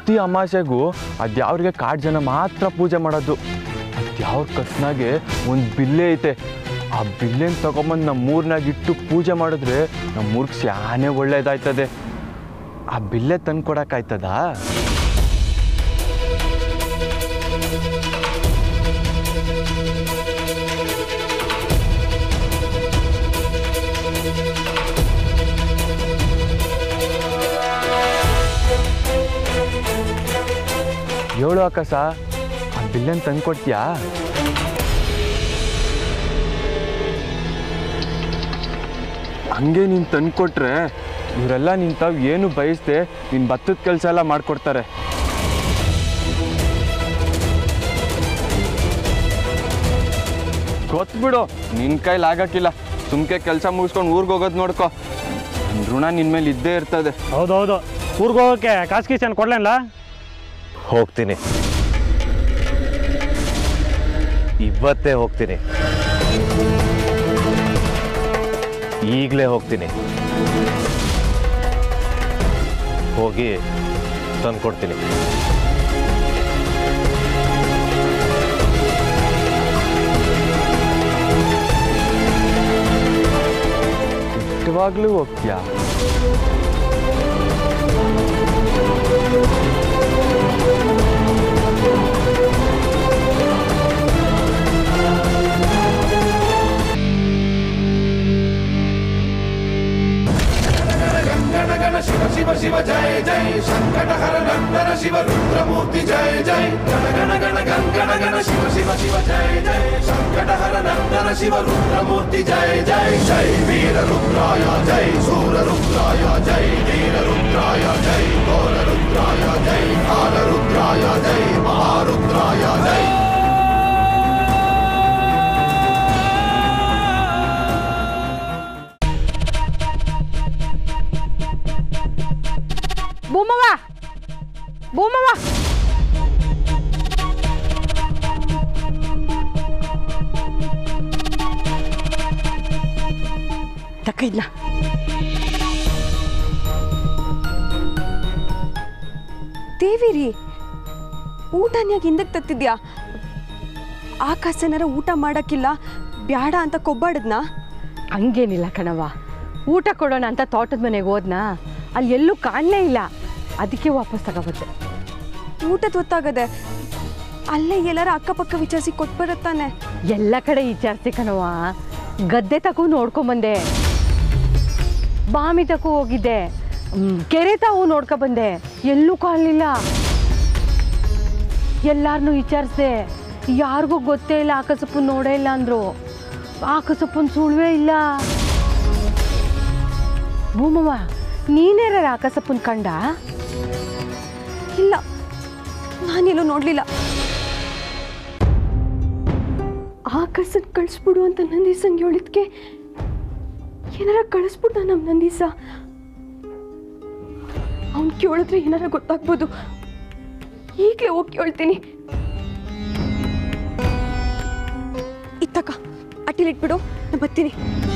ಪ್ರತಿ ಅಮಾಸೆಗೂ ಅದ್ಯಾವ್ರಿಗೆ ಕಾಡು ಜನ ಮಾತ್ರ ಪೂಜೆ ಮಾಡೋದು ಅದ್ಯಾವ್ರ ಕಸ್ನಾಗೆ ಒಂದು ಬಿಲ್ಲೆ ಐತೆ ಆ ಬಿಲ್ಲೆನ ತಗೊಂಬಂದು ನಮ್ಮ ಊರ್ನಾಗ ಇಟ್ಟು ಪೂಜೆ ಮಾಡಿದ್ರೆ ನಮ್ಮ ಊರ್ಗೆ ಶಾನೆ ಒಳ್ಳೇದಾಯ್ತದೆ ಆ ಬಿಲ್ಲೆ ತಂದು ಕೊಡೋಕ್ಕಾಯ್ತದಾ ಹೇಳು ಅಕ್ಕಸ ಆ ಬಿಲ್ಲನ್ ತಂದು ಕೊಡ್ತೀಯಾ ಹಂಗೆ ನೀನು ತಂದು ಕೊಟ್ರೆ ಇವರೆಲ್ಲ ನಿನ್ ತಾವ್ ಏನು ಬಯಸ್ದೆ ನಿನ್ನ ಭತ್ತದ ಕೆಲಸ ಎಲ್ಲ ಮಾಡ್ಕೊಡ್ತಾರೆ ಗೊತ್ಬಿಡು ನಿನ್ನ ಕೈಲಿ ಆಗಕ್ಕಿಲ್ಲ ಸುಮ್ಕೆ ಕೆಲಸ ಮುಗಿಸ್ಕೊಂಡು ಊರಿಗೆ ಹೋಗೋದು ನೋಡ್ಕೊ ನನ್ ಋಣ ನಿನ್ನ ಮೇಲೆ ಇದ್ದೇ ಇರ್ತದೆ ಹೌದೌದು ಊರಿಗೆ ಹೋಗೋಕ್ಕೆ ಕಾಸು ಗೀಸನ್ ಕೊಡ್ಲೇನಲ್ಲ ಹೋಗ್ತೀನಿ ಇವತ್ತೇ ಹೋಗ್ತೀನಿ ಈಗಲೇ ಹೋಗ್ತೀನಿ ಹೋಗಿ ತಂದ್ಕೊಡ್ತೀನಿ ನಿಜವಾಗ್ಲೂ ಹೋಗ್ತೀಯಾ ಭೂಮವ್ವ ಭೂಮವ್ವ ತಕ್ಕ ಇದ್ನ ದೇವಿರಿ ಊಟನ್ಯಾಗ ಹಿಂದಕ್ಕೆ ತತ್ತಿದ್ಯಾ ಆಕಾಶನಾರ ಊಟ ಮಾಡಕ್ಕಿಲ್ಲ ಬ್ಯಾಡ ಅಂತ ಕೊಬ್ಬಾಡದ್ನಾ ಹಂಗೇನಿಲ್ಲ ಕಣವ್ವ ಊಟ ಕೊಡೋಣ ಅಂತ ತೋಟದ ಮನೆಗೆ ಹೋದ್ನಾ ಅಲ್ಲಿ ಎಲ್ಲೂ ಕಾಣಲೇ ಇಲ್ಲ ಅದಕ್ಕೆ ವಾಪಸ್ ತಗೋಬತ್ತೆ ಊಟದ ಹೊತ್ತಾಗದೆ ಅಲ್ಲೇ ಎಲ್ಲಾರ ಅಕ್ಕಪಕ್ಕ ವಿಚಾರಿಸಿ ಕೊಟ್ಬರತ್ತಾನೆ ಎಲ್ಲ ಕಡೆ ವಿಚಾರಿಸಿ ಕಣವ್ವ ಗದ್ದೆ ತಗೂ ನೋಡ್ಕೊಂಬಂದೆ ಬಾಮಿ ತಗೂ ಹೋಗಿದ್ದೆ ಮ್, ಕೆರೆ ತಾವು ನೋಡ್ಕೊಬಂದೆ ಎಲ್ಲೂ ಕಾಣಲಿಲ್ಲ ಎಲ್ಲಾರನ್ನೂ ವಿಚಾರಿಸ್ದೆ ಯಾರಿಗೂ ಗೊತ್ತೇ ಇಲ್ಲ ಆಕಸಪ್ಪನ ನೋಡೇ ಇಲ್ಲ ಅಂದರು ಆಕಸಪ್ಪನ ಸುಳ್ವೇ ಇಲ್ಲ ಭೂಮವ್ವ ನೀನೇರ ಆಕಸಪ್ಪನ ಕಂಡ ಇಲ್ಲ ನಾನೆಲ್ಲೂ ನೋಡ್ಲಿಲ್ಲ ಆಕರ್ಸನ್ ಕಳಿಸ್ಬಿಡು ಅಂತ ನಂದೀಸಂಗೆ ಹೇಳಿದ್ಕೆ ಏನಾರ ಕಳಿಸ್ಬಿಟ್ಟ ನಮ್ಮ ನಂದೀಸ ಅವ್ನು ಕೇಳಿದ್ರೆ ಏನಾರ ಗೊತ್ತಾಗ್ಬೋದು ಈಗಲೇ ಹೋಗಿ ಕೇಳ್ತೀನಿ ಇತ್ತಕ್ಕ ಅಟ್ಟಿಲಿಟ್ಬಿಡು ನಾನು ಬರ್ತೀನಿ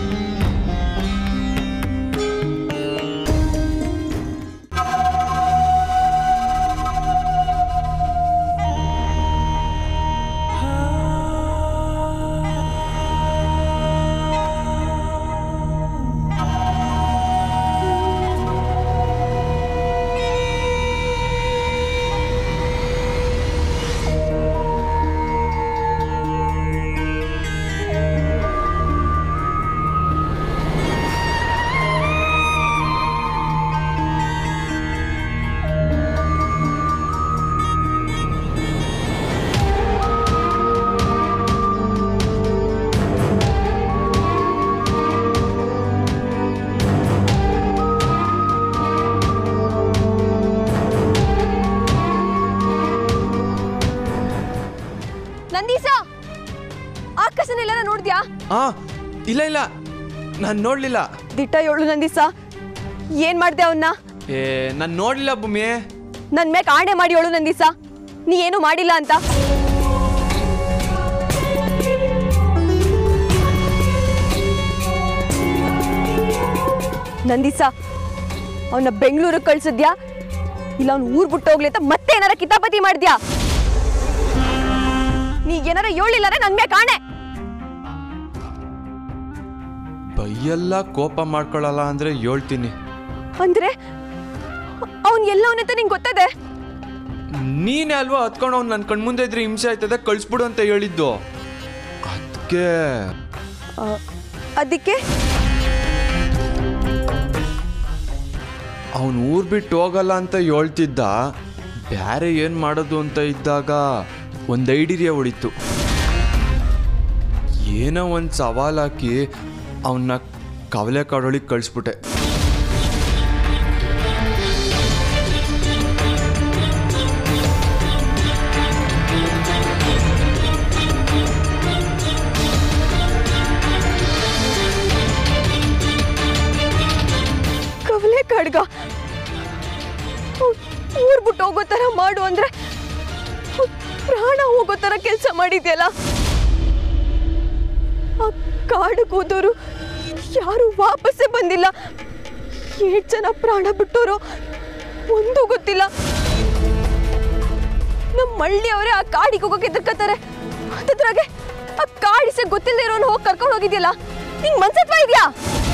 ನಂದೀಸ ಆಕಾಶನೆಲ್ಲ ನೋಡಿದ್ಯಾ ಆ ಇಲ್ಲ ಇಲ್ಲ ನಾನು ನೋಡಲಿಲ್ಲ ದಿಟ್ಟ ಏಳು ನಂದೀಸ ಏನ್ ಮಾಡ್ದೆ ಅವನ್ನ ಏ ನಾನು ನೋಡಲಿಲ್ಲ ಭೂಮಿ ನನ್ ಮ್ಯಾಕ್ ಆಣೆ ಮಾಡಿ ಏಳು ನಂದೀಸ ನೀ ಏನು ಮಾಡಿಲ್ಲ ಅಂತ ನಂದೀಸ ಅವನ್ನ ಬೆಂಗಳೂರಿಗೆ ಕಳ್ಸಿದ್ಯಾ ಇಲ್ಲ ಅವ್ನು ಊರ್ ಬಿಟ್ಟು ಹೋಗ್ಲಿ ಅಂತ ಮತ್ತೆ ಮತ್ತೆ ಏನಾರ ಕಿತಾಪತಿ ಮಾಡಿದ್ಯಾ ನೀ ಏನಾರ ಹೇಳಿಲ್ಲರೆ ನಂಗೆ ಕಾಣೆ ಬೈಯೆಲ್ಲ ಕೋಪ ಮಾಡ್ಕೊಳ್ಳಲ್ಲ ಅಂದ್ರೆ ಹೇಳ್ತೀನಿ ಅಂದ್ರೆ ಅವನ್ ಎಲ್ಲವನಂತ ನಿಂಗೆ ಗೊತ್ತದೆ ನೀನೇ ಅಲ್ವಾ ಹತ್ಕೊಂಡು ಅವ್ನು ನನ್ನ ಕಣ್ಮುಂದೆ ಇದ್ರೆ ಹಿಂಸೆ ಆಯ್ತದೆ ಕಳಿಸ್ಬಿಡು ಅಂತ ಹೇಳಿದ್ದು ಅದಕ್ಕೆ ಅದಕ್ಕೆ ಅವನು ಊರ್ ಬಿಟ್ಟು ಹೋಗಲ್ಲ ಅಂತ ಹೇಳ್ತಿದ್ದ ಬ್ಯಾರೆ ಏನು ಮಾಡೋದು ಅಂತ ಇದ್ದಾಗ ಒಂದು ಐಡಿರಿಯ ಹೊಡಿತು ಏನೋ ಒಂದು ಸವಾಲಾಕಿ ಅವನ್ನ ಕವಲೆ ಕಾಡೊಳಿಗೆ ಕಳಿಸ್ಬಿಟ್ಟೆ ಕವಲೆ ಕಾಡ್ಗ ಅವ್ನ್ ಊರ್ ಬಿಟ್ಟು ಹೋಗೋ ತರ ಮಾಡು ಅಂದ್ರೆ ಅವ್ನ್ ಪ್ರಾಣ ಹೋಗೋ ತರ ಕೆಲಸ ಮಾಡಿದ್ಯಲ್ಲ ಆ ಕಾಡಿಗೆ ಹೋದವರು ಯಾರು ವಾಪಸ್ಸೇ ಬಂದಿಲ್ಲ ಏಟ್ ಜನ ಪ್ರಾಣ ಬಿಟ್ಟೋರು ಒಂದು ಗೊತ್ತಿಲ್ಲ ನಮ್ಮ ಹಳ್ಳಿಯವರೇ ಆ ಕಾಡಿಗೆ ಹೋಗೋಕೆ ಎದುರ್ಕತ್ತಾರೆ ಅದ್ರಾಗೆ ಆ ಕಾಡಿಸೆ ಗೊತ್ತಿಲ್ಲದೆ ಇರೋನು ಹೋಗಿ ಕರ್ಕೊಂಡು ಹೋಗಿದ್ಯಲ್ಲ ನಿಂಗೆ ಮನ್ಸತ್ವ ಇದೆಯಾ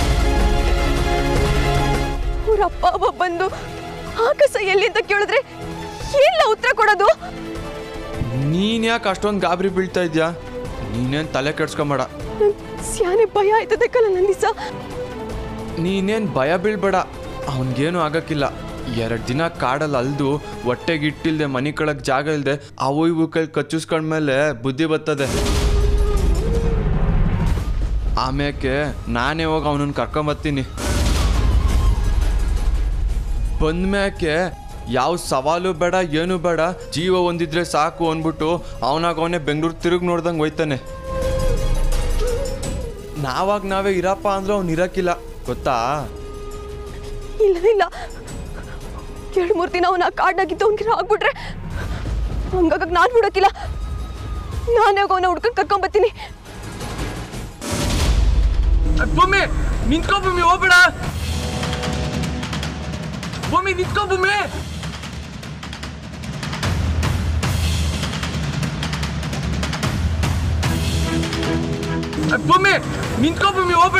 ಅವ್ರ ಅಪ್ಪ ಅಮ್ಮ ಬಂದು ಆಕಾಶ ಎಲ್ಲಿ ಅಂತ ಕೇಳಿದ್ರೆ ಎಲ್ಲ ಉತ್ತರ ಕೊಡೋದು ನೀನ್ ಯಾಕೆ ಅಷ್ಟೊಂದು ಗಾಬರಿ ಬೀಳ್ತಾ ಇದ್ಯಾ ನೀನೇನು ತಲೆ ಕೆಡ್ಸ್ಕೊಂಬೇಡ ನಂಗ್ ಸ್ಯಾನೆ ಭಯ ಆಯ್ತದೆ ಕಲ ನಂದಿಸ ನೀನೇನು ಭಯ ಬೀಳ್ಬೇಡ ಅವನಿಗೇನು ಆಗಕ್ಕಿಲ್ಲ ಎರಡು ದಿನ ಕಾಡಲ್ಲಿ ಅಲ್ದು ಹೊಟ್ಟೆಗೆ ಇಟ್ಟಿಲ್ದೆ ಮನೆ ಕಳಕ್ ಜಾಗ ಇಲ್ದೆ ಅವು ಇವು ಕೈ ಕಚ್ಚಿಸ್ಕೊಂಡ್ಮೇಲೆ ಬುದ್ಧಿ ಬರ್ತದೆ ಆಮ್ಯಾಕೆ ನಾನೇ ಹೋಗಿ ಅವನನ್ನು ಕರ್ಕೊಂಬರ್ತೀನಿ ಬಂದ್ಮ್ಯಾಕೆ ಯಾವ ಸವಾಲು ಬೇಡ ಏನು ಬೇಡ ಜೀವ ಒಂದಿದ್ರೆ ಸಾಕು ಅಂದ್ಬಿಟ್ಟು ಅವನಾಗ ಅವನೇ ಬೆಂಗಳೂರು ತಿರುಗಿ ನೋಡ್ದಂಗೆ ಹೋಯ್ತಾನೆ ನಾವಾಗ ನಾವೇ ಇರಪ್ಪ ಅಂದ್ರೆ ಅವ್ನು ಇರಕ್ಕಿಲ್ಲ ಗೊತ್ತಾ ಇಲ್ಲ ಇಲ್ಲ ಎರಡು ಮೂರು ದಿನ ಅವನ ಕಾಡ್ನಾಗಿದ್ದು ಅವ್ನಿಗೆ ಆಗ್ಬಿಟ್ರೆ ಹಂಗಾಗ ನಾನು ಬಿಡೋಕ್ಕಿಲ್ಲ ನಾನೇ ಹೋಗಿ ಅವನ ಹುಡ್ಕೊಂಡು ಕರ್ಕೊಂಬರ್ತೀನಿ ಭೂಮಿ ನಿಂತ್ಕೋ ಭೂಮಿ ಹೋಗ್ಬೇಡ ಭೂಮಿ ನಿಂತ್ಕೋ ಭೂಮಿ ಭೂಮಿ ನಿಂತ್ಕೋ ಭೂಮಿ ಹೋಗ್ಬೇಡ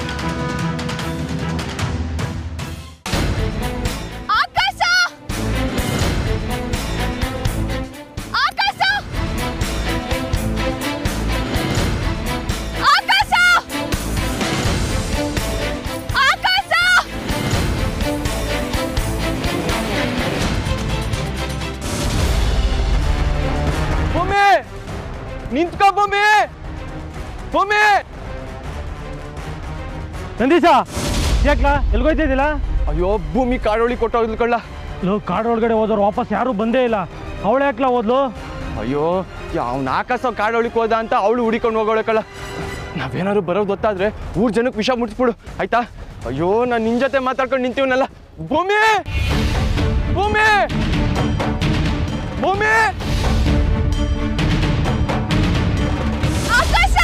ಆಕಾಶ ಆಕಾಶ ಆಕಾಶ ಆಕಾಶ ಭೂಮಿ ನಿಂತ್ಕೋ ಭೂಮಿ ಭೂಮಿ ನಂದೀಶ ಯಾಕ್ಲಾ ಎಲ್ಗೋಯ್ತಿದ್ದಿಲ್ಲ ಅಯ್ಯೋ ಭೂಮಿ ಕಾಡೋಳಿ ಕೊಟ್ಟೋಗ್ಲು ಕಳ್ಳ ಲೋ ಕಾಡ್ ಒಳಗಡೆ ಹೋದವ್ರು ವಾಪಸ್ ಯಾರೂ ಬಂದೇ ಇಲ್ಲ ಅವಳು ಯಾಕ್ಲಾ ಹೋದ್ಲು ಅಯ್ಯೋ ಅವ್ನ ಆಕಾಶ ಕಾಡೋಳಿಕ್ ಹೋದ ಅಂತ ಅವಳು ಹುಡಿಕೊಂಡು ಹೋಗೋಳೆ ಕಳ್ಳ ನಾವೇನಾದ್ರು ಬರೋದು ಗೊತ್ತಾದ್ರೆ ಊರ್ ಜನಕ್ಕೆ ವಿಷ ಮುಟ್ಸ್ಬಿಡು ಆಯ್ತಾ ಅಯ್ಯೋ ನಾನು ನಿನ್ ಜೊತೆ ಮಾತಾಡ್ಕೊಂಡು ನಿಂತೀವನಲ್ಲ ಭೂಮಿ ಭೂಮಿ ಭೂಮಿ ಆಕಾಶ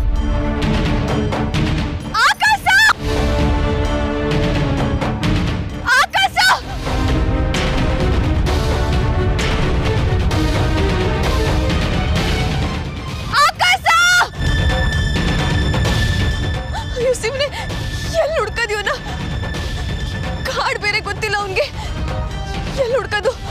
ಆಕಾಶ ಆಕಾಶ ಆಕಾಶ ಅಯ್ಯೋ ಸಿಮ್ನೆ ಎಲ್ಲಿ ಹುಡ್ಕದಿವನ ಕಾಡ್ ಬೇರೆ ಗೊತ್ತಿಲ್ಲ ಅವನ್ಗೆ ಎಲ್ಲಿ ಹುಡ್ಕದು